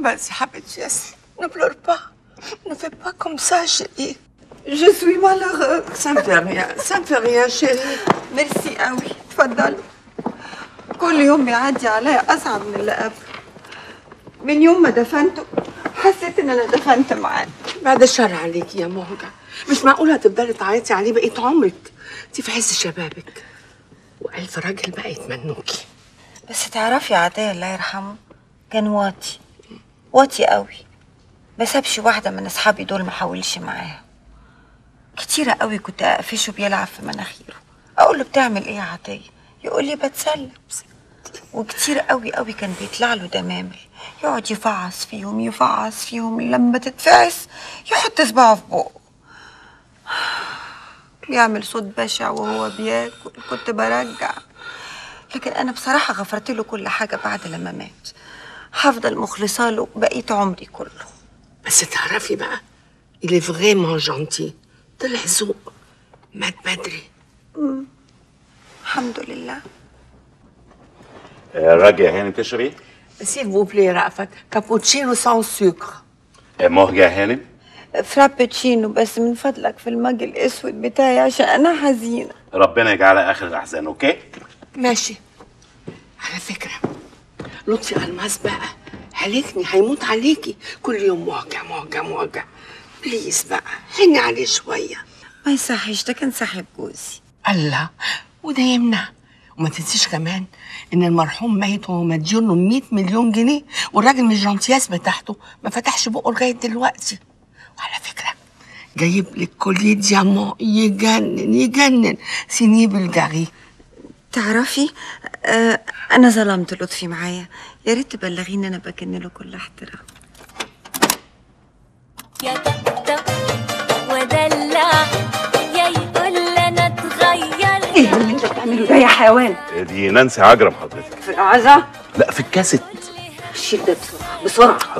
Vas-y, حبيبتي ياسمين. Ne pleure pas. Ne fais pas comme ça, chérie. Je suis malheureuse. Ça me fait rien. Ça me fait rien, chérie. ميرسي قوي اتفضلوا كل يوم بيعدي عليا اصعب من اللي قبله من يوم ما دفنته حسيت ان انا دفنت معاه بعد الشر عليكي يا مهجة مش معقول هتفضلي تعيطي عليه بقية عمرك انت في عز شبابك وألف راجل بقى يتمنوكي بس تعرفي عطية الله يرحمه كان واطي واطي قوي ما سابش واحدة من أصحابي دول ما حاولش معاها كتيرة قوي كنت أقفشه بيلعب في مناخيره أقول له بتعمل إيه يا عطية يقول لي بتسلى وكتير قوي قوي كان بيطلع له دمامل يقعد يفعص فيهم يفعص فيهم لما تتفعس يحط صباعه في بقه يعمل صوت بشع وهو بياكل كنت برجع لكن انا بصراحه غفرت له كل حاجه بعد لما مات هفضل مخلصه له بقيه عمري كله بس تعرفي بقى il est vraiment gentil طلع ذوق مات بدري الحمد لله راجع هانم تشربي؟ s'il vous plaît رأفت كابوتشينو سان سكر مهجة هانم؟ فرابتشينو بس من فضلك في المج الاسود بتاعي عشان انا حزينه ربنا يجعلها اخر الاحزان اوكي؟ ماشي على فكرة لطفي ألماس بقى هلكني هيموت عليكي كل يوم موجع موجع موجع بليز بقى حني عليه شوية ما يصحش ده كان صاحب جوزي الله وده يمنع وما تنسيش كمان ان المرحوم ميت وهو مديون له 100 مليون جنيه والراجل من الجنطياس بتاعته ما فتحش بقه لغايه دلوقتي وعلى فكره جايب لك كوليه ديامون يجنن يجنن سينيه بالجاري تعرفي آه انا ظلمت لطفي معايا يا ريت تبلغيني انا بكن له كل احترام يا طقطق ودلع يا يقول انا اتغير ايه اللي انت بتعمله ده يا حيوان دي نانسي عجرم حضرتك في العزا لا في الكاسيت شيل ده بسرعه بسرعه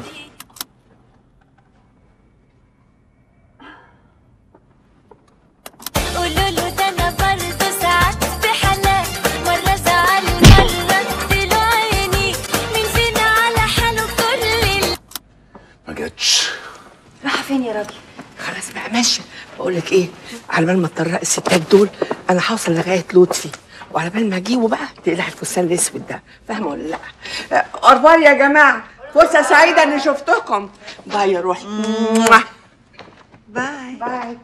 قولوا له ده انا برضه ساعات في حالات مره زعل مره اديله عيني مين فينا على حاله كل الليل ما جاتش رايحه فين يا راجل خلاص بقى ماشي بقول لك ايه على بال ما تطرق الستات دول انا هوصل لغايه لطفي وعلى بال ما اجيبه بقى تقلع الفستان الاسود ده فاهمه ولا لا؟ اخبار يا جماعه فرصه سعيده اني شفتكم باي يا روحي باي باي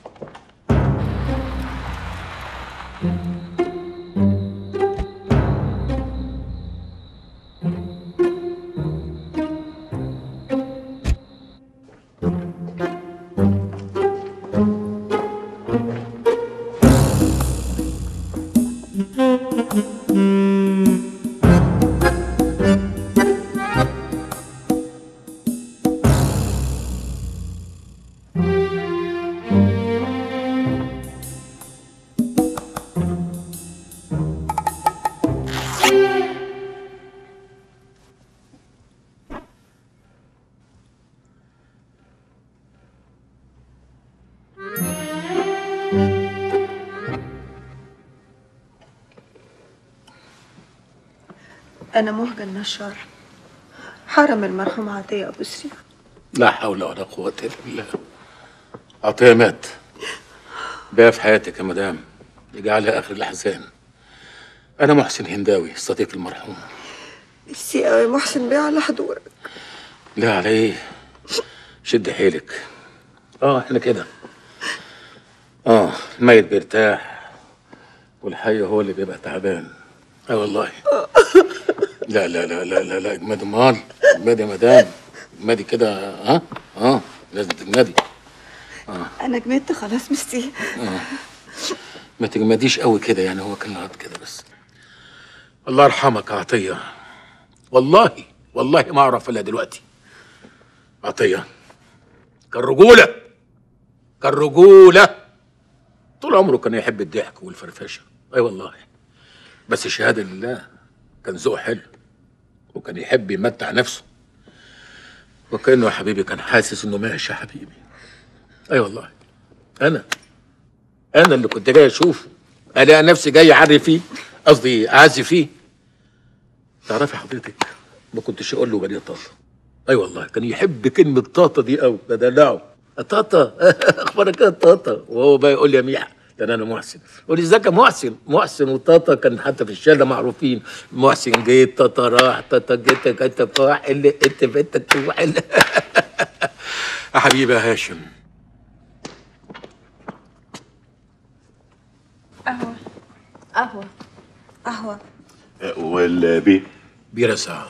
انا مهجة النشار حرم المرحوم عطيه ابو سريف لا حول ولا قوة إلا بالله عطية مات بقى في حياتك يا مدام يجعلها آخر الأحزان أنا محسن هنداوي صديق المرحوم ميرسي قوي محسن بيه على حضورك لا على إيه شد حيلك آه إحنا كده آه الميت بيرتاح والحي هو اللي بيبقى تعبان آه والله لا لا لا لا لا لا اجمدي امال اجمدي يا مدام اجمدي كده ها اه لازم تجمدي انا جمدت خلاص ميرسي ما تجمديش قوي كده يعني هو كان لغط كده بس الله يرحمك يا عطيه والله والله ما اعرف الا دلوقتي عطيه كان رجوله كان رجوله طول عمره كان يحب الضحك والفرفشه اي والله بس شهاده لله كان ذوقه حلو وكان يحب يمتع نفسه وكانه يا حبيبي كان حاسس انه ماشي يا حبيبي اي والله انا انا اللي كنت جاي اشوفه الاقي نفسي جاي اعري فيه قصدي اعزي فيه تعرفي حضرتك ما كنتش اقول له بني طاطا اي والله كان يحب كلمه طاطا دي قوي بدلعه طاطا اخبارك ايه يا طاطا وهو بقى يقول لي يا ميحة كان انا محسن يقول لي ازيك يا محسن محسن وطاطا كان حتى في الشارع معروفين محسن جيت طاطا راح طاطا جيت جيت فاح اللي انت بنت تروح اللي يا حبيبي يا هاشم قهوة قهوة والبي بيرة ساعة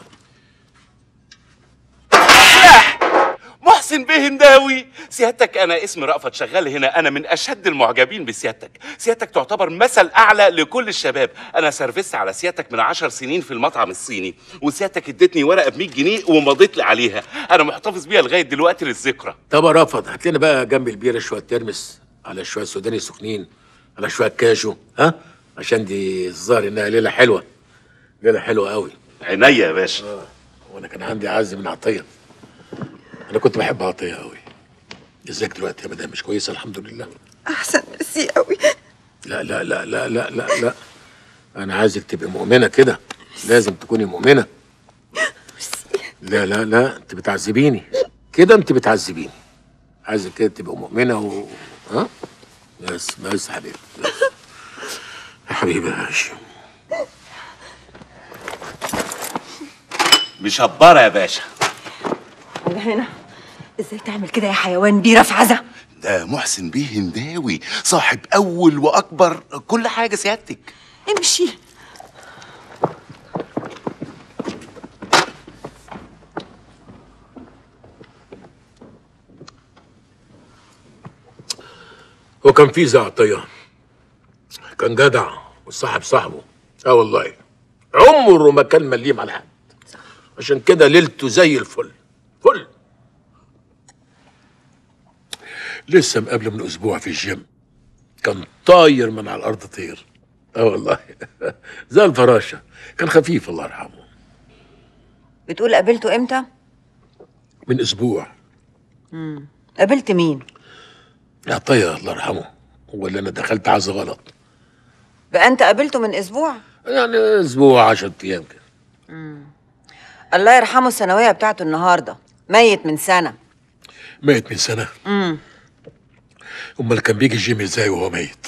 محسن بيه هنداوي سيادتك انا اسمي رأفت شغال هنا انا من اشد المعجبين بسيادتك سيادتك تعتبر مثل اعلى لكل الشباب انا سرفست على سيادتك من عشر سنين في المطعم الصيني وسيادتك ادتني ورقه ب 100 جنيه ومضيت لي عليها انا محتفظ بيها لغايه دلوقتي للذكرى طب يا رافض هات لنا بقى جنب البيرة شوية ترمس على شوية سوداني سخنين على شوية كاجو ها عشان دي الظاهر انها ليلة حلوة ليلة حلوة قوي عينيا يا باشا وانا كان عندي عز من عطية انا كنت بحب عطية قوي ازيك دلوقتي يا مدام مش كويسة الحمد لله أحسن ميرسي قوي لا لا لا لا لا لا لا انا عايزك تبقي مؤمنة كده لازم تكوني مؤمنة لا لا لا انت بتعذبيني كده انت بتعذبيني عايزك كده تبقى مؤمنة و ها بس بس يا حبيبي بس يا حبيبي يا هاشم مشبره يا باشا أنا هنا إزاي تعمل كده يا حيوان بيه رفع عزة ده محسن بيه هنداوي صاحب اول واكبر كل حاجه سيادتك امشي هو كان في زي عطية كان جدع وصاحب صاحبه اه والله عمره ما كان مليم على حد عشان كده ليلته زي الفل فل لسه مقابله من اسبوع في الجيم كان طاير من على الارض طير اه والله زي الفراشه كان خفيف الله يرحمه بتقول قابلته إمتى؟ من اسبوع قابلت مين؟ عطية الله يرحمه هو اللي انا دخلت عز غلط بقى أنت قابلته من أسبوع؟ يعني اسبوع 10 ايام كده الله يرحمه الثانوية بتاعته النهاردة ميت من سنة ميت من سنه امم امال كان بيجي الجيم ازاي وهو ميت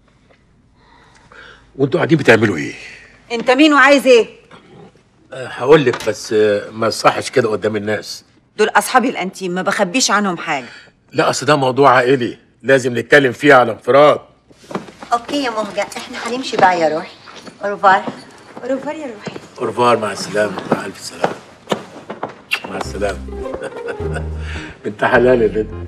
وانتوا قاعدين بتعملوا ايه أنت مين وعايز إيه؟ هقول لك بس آه، ما يصحش كده قدام الناس دول أصحابي الأنتيم ما بخبيش عنهم حاجة لا اصل ده موضوع عائلي لازم نتكلم فيه على انفراد اوكي يا مهجة احنا هنمشي بقى يا روحي اوروفار اوروفار يا روحي اورفار مع السلامه مع الف سلامه مع السلامه بنت حلال يا بنت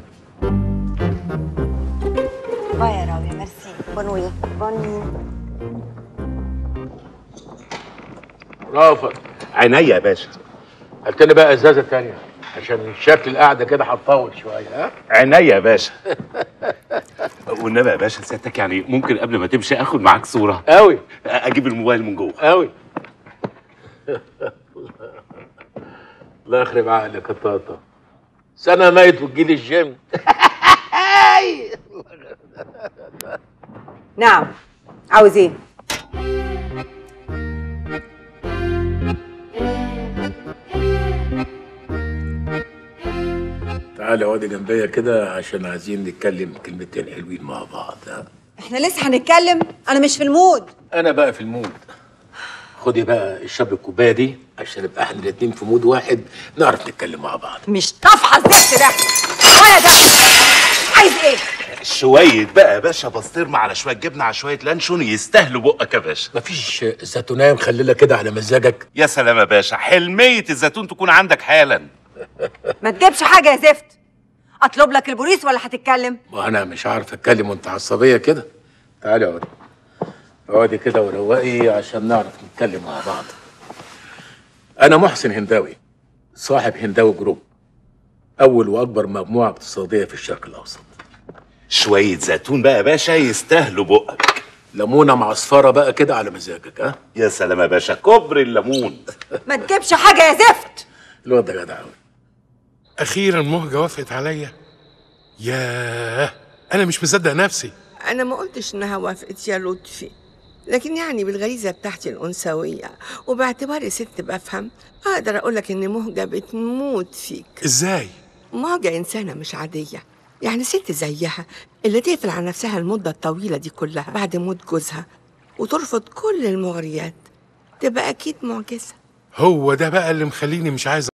باي يا راوي ميرسي بونوي بوني رافض عينيا يا باشا هات لي بقى ازازه تانية عشان شكل القعده كده هتطول شويه ها عينيا يا باشا والنبي يا باشا سيادتك يعني ممكن قبل ما تمشي اخد معاك صوره قوي اجيب الموبايل من جوه قوي الله يخرب عقلك يا طاطا سنه ميت وتجيلي الجيم نعم عاوز إيه؟ تعالى اقعدي جنبيا كده عشان عايزين نتكلم كلمتين حلوين مع بعض ها إحنا لسه هنتكلم أنا مش في المود انا بقى في المود خدي بقى اشربي الكوبايه دي عشان نبقى احنا الاتنين في مود واحد نعرف نتكلم مع بعض مش طافحة الزفت ده ولا ده عايز إيه؟ شويه بقى يا باشا بسطرمه على شويه جبنه على شويه لانشون يستاهلوا بقك يا باشا مفيش زيتونيه مخلله كده على مزاجك يا سلام يا باشا حلميه الزيتون تكون عندك حالا ما تجيبش حاجة يا زفت أطلب لك البوليس ولا هتتكلم؟ ما انا مش عارف اتكلم وانت عصبيه كده تعالي اقعدي اقعدي كده وروقي عشان نعرف نتكلم مع بعض انا محسن هنداوي صاحب هنداوي جروب اول واكبر مجموعه اقتصاديه في الشرق الاوسط شويه زيتون بقى يا باشا يستاهلوا بقك ليمونه معصفره بقى كده على مزاجك ها يا سلام يا باشا كبر الليمون ما تجيبش حاجة يا زفت الواد ده جدع قوي اخيرا مهجه وافقت عليا ياه انا مش مصدق نفسي انا ما قلتش انها وافقت يا لطفي لكن يعني بالغريزة بتاعتي الأنثوية وباعتباري ست بفهم أقدر أقولك إن مهجة بتموت فيك ازاي مهجة إنسانة مش عادية يعني ست زيها اللي تقفل على نفسها المدة الطويلة دي كلها بعد موت جوزها وترفض كل المغريات تبقى أكيد معجزة هو ده بقى اللي مخليني مش عايز